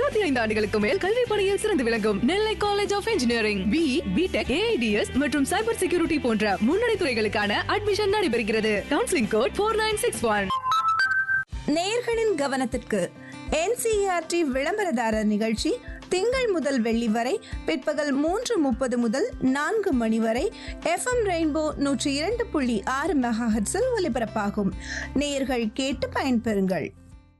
முப்பத்தி ஐந்து ஆண்டுகளுக்கு மேல் கல்வி பணியில் சிறந்து விளங்கும் Nellai college of engineering B BTech AIDS மற்றும் சைபர் செக்யூரிட்டி போன்ற முன்னணி துறைகளுக்கான அட்மிஷன் நடைபெறுகிறது counselling code four nine six one நேர்களின் கவனத்திற்கு என்சிஆர்டி விளம்பரதாரர் நிகழ்ச்சி திங்கள் முதல் வெள்ளி வரை பிற்பகல் மூன்று முப்பது முதல் நான்கு மணி வரை எஃப்எம் ரெயின்போ நூற்றி இரண்டு புள்ளி ஆறு மெகாஹெட்ஸில் ஒலிபரப்பாகும் நேர்கள் கேட்டு பயன்பெறுங்கள்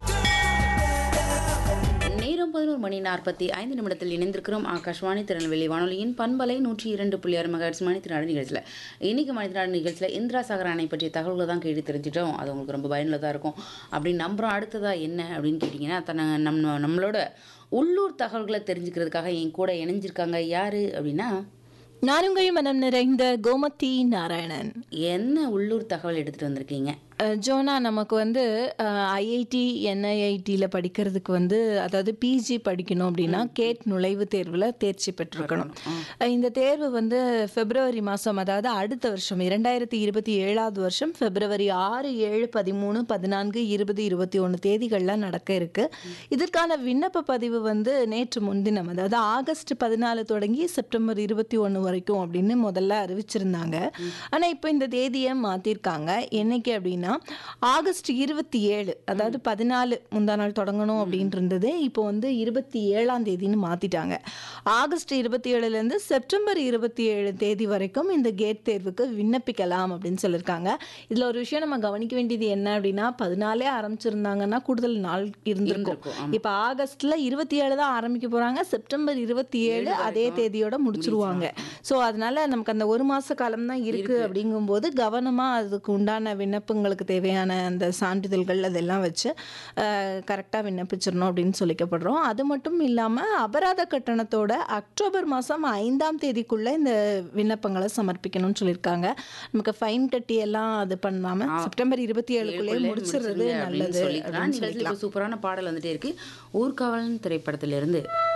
நேரம் பதினோரு மணி நாற்பத்தி ஐந்து நிமிடத்தில் இணைந்திருக்கிறோம் ஆகாஷ்வாணி திருநெல்வேலி வானொலியின் பண்பலை நூற்றி இரண்டு புள்ளி ஆறு மகர்ஸ் மணித்தினாடு நிகழ்ச்சியில் இன்னைக்கு மணித்தினாடு நிகழ்ச்சியில் இந்திரா சாகர் அணை பற்றிய தகவல்களை தான் கேட்டு தெரிஞ்சிட்டோம் அது உங்களுக்கு ரொம்ப பயனுள்ளதாக இருக்கும் அப்படின்னு நம்புகிறோம் அடுத்ததா என்ன அப்படின்னு கேட்டிங்கன்னா தன்னை நம்ம நம்மளோட உள்ளூர் தகவல்களை தெரிஞ்சுக்கிறதுக்காக என் கூட இணைஞ்சிருக்காங்க யாரு அப்படின்னா நானுங்கள் மனம் நிறைந்த கோமதி நாராயணன் என்ன உள்ளூர் தகவல் எடுத்துகிட்டு வந்திருக்கீங்க அஹ் ஜோனா நமக்கு வந்து ஐஐடி என்ஐஐடியில் படிக்கிறதுக்கு வந்து அதாவது பிஜி படிக்கணும் அப்படின்னா கேட் நுழைவுத் தேர்வில் தேர்ச்சி பெற்றிருக்கணும் அஹ் இந்த தேர்வு வந்து பிப்ரவரி மாதம் அதாவது அடுத்த வருஷம் இரண்டாயிரத்தி இருபத்தி ஏழாவது வருஷம் பிப்ரவரி ஆறு ஏழு பதிமூணு பதினான்கு இருபது இருபத்தி ஒன்று தேதிகளில் நடக்க இருக்கு இதற்கான விண்ணப்ப பதிவு வந்து நேற்று முன்தினம் அதாவது ஆகஸ்ட் பதினாலு தொடங்கி செப்டம்பர் இருபத்தி ஒன்று வரைக்கும் அப்படின்னு முதல்ல அறிவிச்சிருந்தாங்க ஆனால் இப்போ இந்த தேதியை மாற்றிருக்காங்க என்னைக்கு அப்படின்னா ஆகஸ்ட் இருபத்தி ஏழு அதாவது பதினாலு முந்தா நாள் தொடங்கணும் அப்படின்ட்டு இருந்தது இப்போ வந்து இருபத்தி ஏழாம் தேதின்னு மாற்றிட்டாங்க ஆகஸ்ட் இருபத்தி ஏழுலேருந்து செப்டம்பர் இருபத்தி ஏழு தேதி வரைக்கும் இந்த கேட் தேர்வுக்கு விண்ணப்பிக்கலாம் அப்படின்னு சொல்லியிருக்காங்க இதில் ஒரு விஷயம் நம்ம கவனிக்க வேண்டியது என்ன அப்படின்னா பதினாலே ஆரம்பிச்சிருந்தாங்கன்னா கூடுதல் நாள் இருந்திருக்கும் இருந்திருக்கும், இப்போ ஆகஸ்ட்ல இருபத்தி ஏழு தான் ஆரம்பிக்க போறாங்க செப்டம்பர் இருபத்தி ஏழு அதே தேதியோட முடிச்சிருவாங்க ஸோ அதனால நமக்கு அந்த ஒரு மாச காலம் தான் இருக்கு அப்படிங்கும்போது கவனமா அதுக்கு உண்டான விண்ணப்பங்களுக்கு தேவையான அந்த சான்றிதழ்கள் அதெல்லாம் வச்சு கரெக்டாக விண்ணப்பிச்சிடணும் அப்படின்னு சொல்லிக்கப்படுறோம் அது மட்டும் இல்லாமல் அபராத கட்டணத்தோட அக்டோபர் மாதம் ஐந்தாம் தேதிக்குள்ள இந்த விண்ணப்பங்களை சமர்ப்பிக்கணும்னு சொல்லியிருக்காங்க நமக்கு ஃபைன் கட்டி எல்லாம் அது பண்ணாம செப்டம்பர் இருபத்தி ஏழுக்குள்ளேயே ஏழுக்குள்ளே முடிச்சிடுறது முடிச்சிருங்க அப்படின்னு நல்லது சொல்லிக்கலாம் அப்படின்னு நிகழ்ச்சியில் சொல்லிக்கலாம் இப்போ சூப்பரான பாடல் வந்துட்டே இருக்கு ஊர்காவலன் திரைப்படத்திலிருந்து